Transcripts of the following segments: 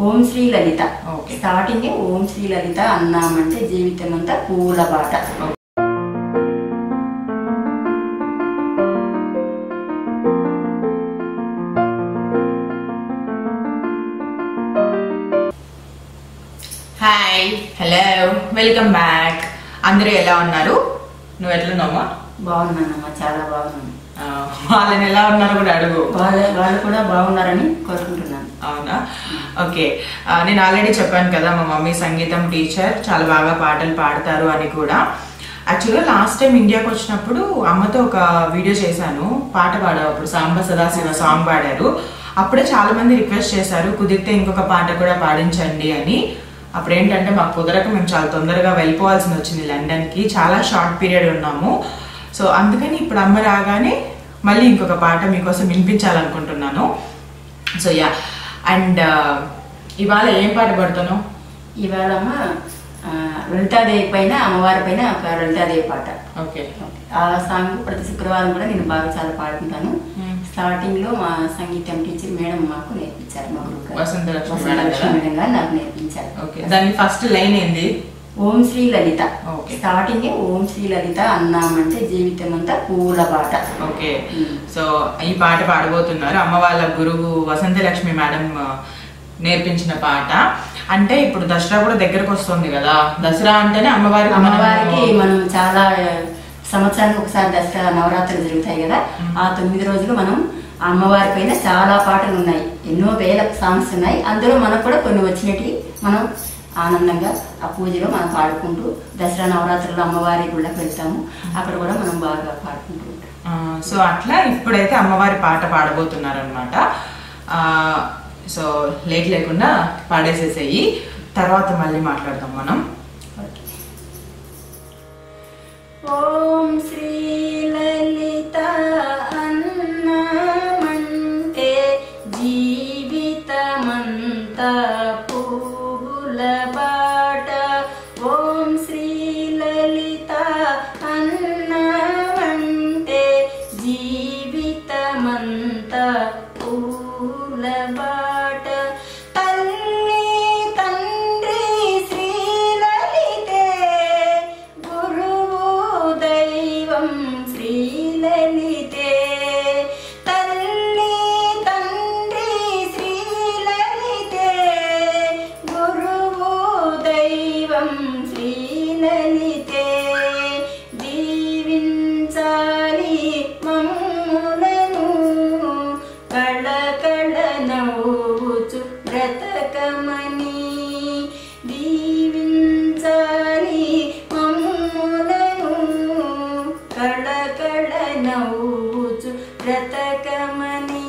ఓం Shri Lalitha okay. Starting Om Shri Lalitha అన్నామంటే జీవితం అంతా పూల బాట హాయ్ హలో వెల్కమ్ బ్యాక్ అందరూ ఎలా ఉన్నారు నువ్వు ఎట్లున్నావా బాగున్నానమ్మా చాలా బాగున్నాను ఆ, వాళ్ళని ఎలా ఉన్నారు కూడా అడుగు వాళ్ళ వాళ్ళు కూడా బాగున్నారని కోరుకుంటున్నాను అవునా ఓకే ఆ, నేను ఆల్రెడీ చెప్పాను కదా మా మమ్మీ సంగీతం టీచర్ చాలా బాగా పాటలు పాడతారు అని కూడా యాక్చువల్గా లాస్ట్ టైం ఇండియాకి వచ్చినప్పుడు అమ్మతో ఒక వీడియో చేశాను పాట పాడావు అప్పుడు సాంబ సదాశివ సాంగ్ పాడారు అప్పుడే చాలా మంది రిక్వెస్ట్ చేశారు కుదిరితే ఇంకొక పాట కూడా పాడించండి అని అప్పుడు ఏంటంటే మాకు కుదరక మేము చాలా తొందరగా వెళ్ళిపోవాల్సి వచ్చింది లండన్కి చాలా షార్ట్ పీరియడ్ ఉన్నాము సో అందుకని ఇప్పుడు అమ్మ రాగానే మళ్ళీ ఇంకొక పాట మీకోసం వినిపించాలనుకుంటున్నాను సో యా అండ్ ఇవాళ ఏం పాట పాడుతాను ఇవాళ అమ్మ ఆ, లలితాదేవి పైన అమ్మవారి పైన ఒక లలితాదేవి పాట ఓకే ఆ సాంగ్ ప్రతి శుక్రవారం కూడా నేను బాగా చాలా పాడుకుంటాను మ్మ్. స్టార్టింగ్ లో మా సంగీతం టీచర్ మేడం మాకు నేర్పించారు మా గురువు గారు. వసంతలక్ష్మి వసంత మేడం లక్ష్మి కదా? మేడం గారు నాకు నేర్పించారు ఓకే దాని ఫస్ట్ లైన్ ఏంది ఓం శ్రీ లలిత ఓకే. స్టార్టింగ్ ఓం శ్రీ లలిత అన్నామంటే జీవితం అంతా పూల బాట ఓకే మ్మ్. సో ఈ పాట పాడబోతున్నారు అమ్మ వాళ్ళ గురువు వసంతలక్ష్మి మేడం ఆ, నేర్పించిన పాట అంటే ఇప్పుడు దసరా కూడా దగ్గరకు వస్తుంది కదా దసరా అంటేనే అమ్మవారికి మనము- అమ్మవారికి మనం చాలా సంవత్సరానికి ఒకసారి దసరా నవరాత్రులు జరుగుతాయి కదా ఆ తొమ్మిది రోజులు మనం ఆ అమ్మవారి పైన చాలా పాటలు ఉన్నాయి ఎన్నో వేల సాంగ్స్ ఉన్నాయి అందులో మనకు కూడా కొన్ని వచ్చినవి మనం ఆనందంగా ఆ పూజలో మనం పాడుకుంటూ దసరా నవరాత్రుల్లో అమ్మవారి గుళ్ళకి వెళ్తాము అక్కడ కూడా మనం బాగా పాడుకుంటూ ఉంటాం ఆ, సో అట్లా ఇప్పుడైతే అమ్మవారి పాట పాడబోతున్నారు అనమాట సో లేట్ లేకుండా పాడేసేసేయి తర్వాత మళ్ళీ మాట్లాడదాం మనం ఓం శ్రీ లలిత అన్నమంటే జీవితమంతా పువ్వుల బాట ఓం శ్రీ లలిత అన్నమంటే జీవితమంతా పూల బాట తల్లి తండ్రి శ్రీ లలితే గురువు దైవం శ్రీలలితే తల్లి తండ్రి శ్రీలలితే గురువు దైవం శ్రీలలితే దీవించాలి మమ్ములను కళకళ నవ్వుచు బ్రతకమని దీవించాలి మమ్ములను కళకళ నవ్వుచు బ్రతకమని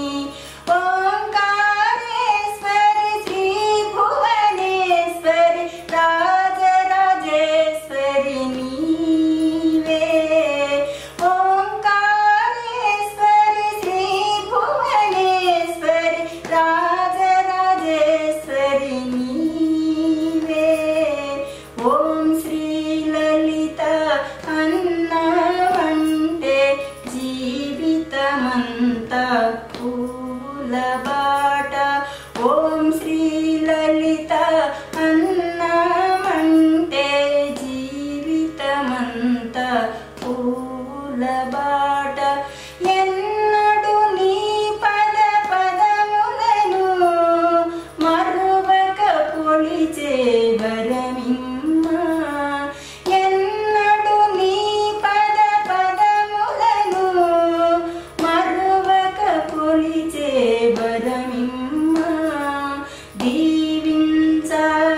ఓంకారేశ్వరి శ్రీ భువనేశ్వరి రాజరాజేశ్వరి నీవే ఓంకారేశ్వరి శ్రీ భువనేశ్వరి రాజరాజేశ్వరి నీవే ఓం శ్రీ లలిత అన్నమంటే జీవితమంతా పూల బాట ఓం శ్రీ లలిత అన్నమంటే జీవితమంతా పూల బాట ఎన్నడు నీ పద పదములను మరువక పొలిచే వరమిమ్మ ఎన్నడు నీ పద పదములను మరువక పొలిచే వరమిమ్మ దీవించాలి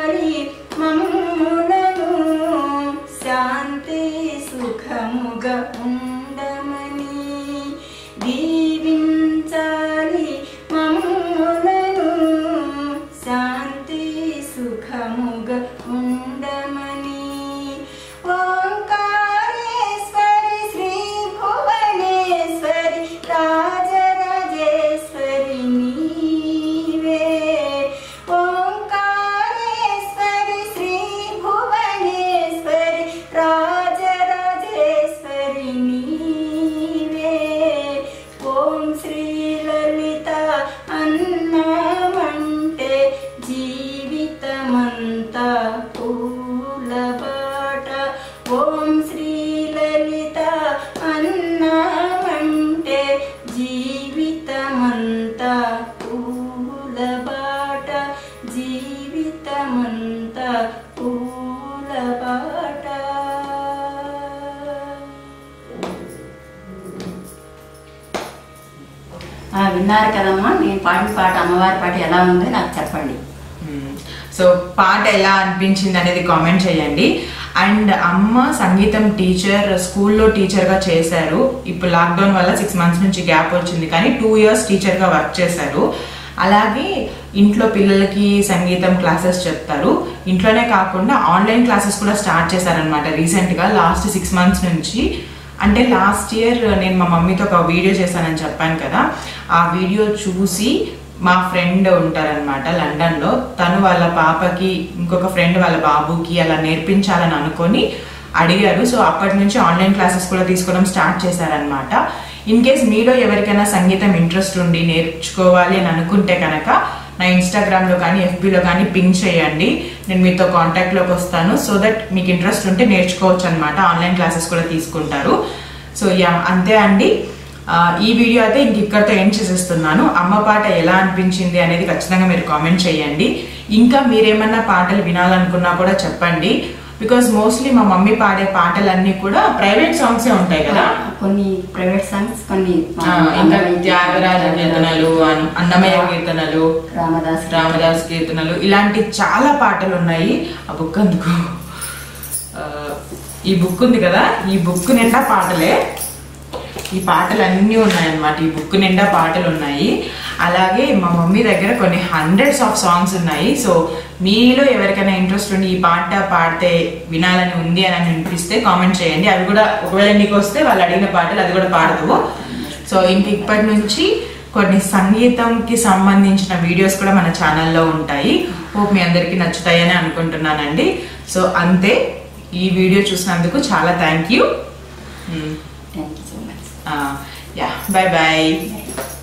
విన్నారు కదమ్మా నేను పాడిన పాట అమ్మవారి పాట ఎలా ఉందో నాకు చెప్పండి సో పాట ఎలా అనిపించింది అనేది కామెంట్ చేయండి అండ్ అమ్మ సంగీతం టీచర్ స్కూల్లో టీచర్గా చేశారు ఇప్పుడు లాక్డౌన్ వల్ల సిక్స్ మంత్స్ నుంచి గ్యాప్ వచ్చింది కానీ టూ ఇయర్స్ టీచర్గా వర్క్ చేశారు అలాగే ఇంట్లో పిల్లలకి సంగీతం క్లాసెస్ చెప్తారు ఇంట్లోనే కాకుండా ఆన్లైన్ క్లాసెస్ కూడా స్టార్ట్ చేశారనమాట రీసెంట్గా లాస్ట్ సిక్స్ మంత్స్ నుంచి అంటే లాస్ట్ ఇయర్ నేను మా మమ్మీతో ఒక వీడియో చేశానని చెప్పాను కదా ఆ వీడియో చూసి మా ఫ్రెండ్ ఉంటారనమాట లండన్లో తను వాళ్ళ పాపకి ఇంకొక ఫ్రెండ్ వాళ్ళ బాబుకి అలా నేర్పించాలని అనుకొని అడిగారు సో అప్పటి నుంచి ఆన్లైన్ క్లాసెస్ కూడా తీసుకోవడం స్టార్ట్ చేశారనమాట ఇన్ కేస్ మీలో ఎవరికైనా సంగీతం ఇంట్రెస్ట్ ఉండి నేర్చుకోవాలి అని అనుకుంటే కనుక నా ఇన్స్టాగ్రామ్లో కానీ ఎఫ్బీలో కానీ పింక్ చేయండి నేను మీతో కాంటాక్ట్లోకి వస్తాను సో దట్ మీకు ఇంట్రెస్ట్ ఉంటే నేర్చుకోవచ్చు అనమాట ఆన్లైన్ క్లాసెస్ కూడా తీసుకుంటారు సో యా అంతే అండి ఆ, ఈ వీడియో అయితే ఇంక ఇక్కడితో ఎండ్ చేసేస్తున్నాను అమ్మ పాట ఎలా అనిపించింది అనేది ఖచ్చితంగా మీరు కామెంట్ చేయండి ఇంకా మీరేమన్నా పాటలు వినాలనుకున్నా కూడా చెప్పండి బికాస్ మోస్ట్లీ మా మమ్మీ పాడే పాటలన్నీ కూడా ప్రైవేట్ సాంగ్సే ఉంటాయి కదా కొన్ని ప్రైవేట్ సాంగ్స్ కొన్ని ఆ, ఇంకా త్యాగరాజ కీర్తనలు అన్- అన్నమయ్య కీర్తనలు రామదాస్ రామదాస్ కీర్తనలు ఇలాంటి చాలా పాటలు ఉన్నాయి ఆ బుక్ అందుకు ఆ, ఈ బుక్ ఉంది కదా ఈ బుక్ నిండా పాటలే ఈ పాటలు అన్నీ ఉన్నాయన్నమాట ఈ బుక్ నిండా పాటలు ఉన్నాయి అలాగే మా మమ్మీ దగ్గర కొన్ని హండ్రెడ్స్ ఆఫ్ సాంగ్స్ ఉన్నాయి సో మీలో ఎవరికైనా ఇంట్రెస్ట్ ఉండి ఈ పాట పాడితే వినాలని ఉంది అని అనిపిస్తే కామెంట్ చేయండి అవి కూడా ఒకవేళ నీకు వస్తే వాళ్ళు అడిగిన పాటలు అది కూడా పాడదు సో ఇంక ఇప్పటి నుంచి కొన్ని సంగీతంకి సంబంధించిన వీడియోస్ కూడా మన ఛానల్లో ఉంటాయి హోప్ మీ అందరికీ నచ్చుతాయని అనుకుంటున్నానండి సో అంతే ఈ వీడియో చూసినందుకు చాలా thank you thank you so much yeah bye bye Bye.